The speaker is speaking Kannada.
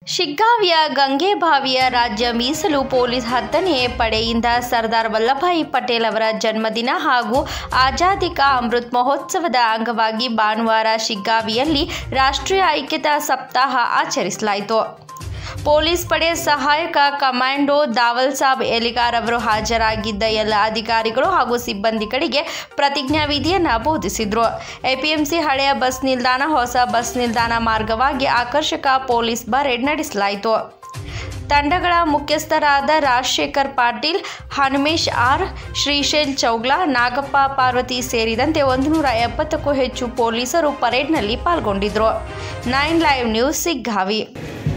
ಶಿಗ್ಗಾವಿಯ ಗಂಗೆಬಾವಿಯ ರಾಜ್ಯ ಮೀಸಲು ಪೊಲೀಸ್ ಹತ್ತನೇ ಪಡೆಯಿಂದ ಸರ್ದಾರ್ ವಲ್ಲಭಾಯಿ ಪಟೇಲ್ ಅವರ ಜನ್ಮದಿನ ಹಾಗೂ ಆಜಾದಿ ಕಾ ಅಮೃತ್ ಮಹೋತ್ಸವದ ಅಂಗವಾಗಿ ಭಾನುವಾರ ಶಿಗ್ಗಾವಿಯಲ್ಲಿ ರಾಷ್ಟ್ರೀಯ ಐಕ್ಯತಾ ಸಪ್ತಾಹ ಆಚರಿಸಲಾಯಿತು ಪೊಲೀಸ್ ಪಡೆ ಸಹಾಯಕ ಕಮಾಂಡೋ ದಾವಲ್ ಸಾಬ್ ಎಲಿಗಾರ್ ಅವರು ಹಾಜರಾಗಿದ್ದ ಎಲ್ಲ ಅಧಿಕಾರಿಗಳು ಹಾಗೂ ಸಿಬ್ಬಂದಿಗಳಿಗೆ ಪ್ರತಿಜ್ಞಾ ವಿಧಿಯನ್ನು ಬೋಧಿಸಿದರು ಎಪಿಎಂಸಿ ಹಳೆಯ ಬಸ್ ನಿಲ್ದಾಣ ಹೊಸ ಬಸ್ ನಿಲ್ದಾಣ ಮಾರ್ಗವಾಗಿ ಆಕರ್ಷಕ ಪೊಲೀಸ್ ಪರೇಡ್ ನಡೆಸಲಾಯಿತು ತಂಡಗಳ ಮುಖ್ಯಸ್ಥರಾದ ರಾಜಶೇಖರ್ ಪಾಟೀಲ್ ಹನುಮೇಶ್ ಆರ್ ಶ್ರೀಶೈಲ್ ಚೌಗ್ಲಾ ನಾಗಪ್ಪ ಪಾರ್ವತಿ ಸೇರಿದಂತೆ ಒಂದು ನೂರ ಎಪ್ಪತ್ತಕ್ಕೂ ಹೆಚ್ಚು ಪೊಲೀಸರು ಪರೇಡ್ನಲ್ಲಿ ಪಾಲ್ಗೊಂಡಿದ್ದರು ನೈನ್ ಲೈವ್ ನ್ಯೂಸ್ ಸಿಗ್ಗಾವಿ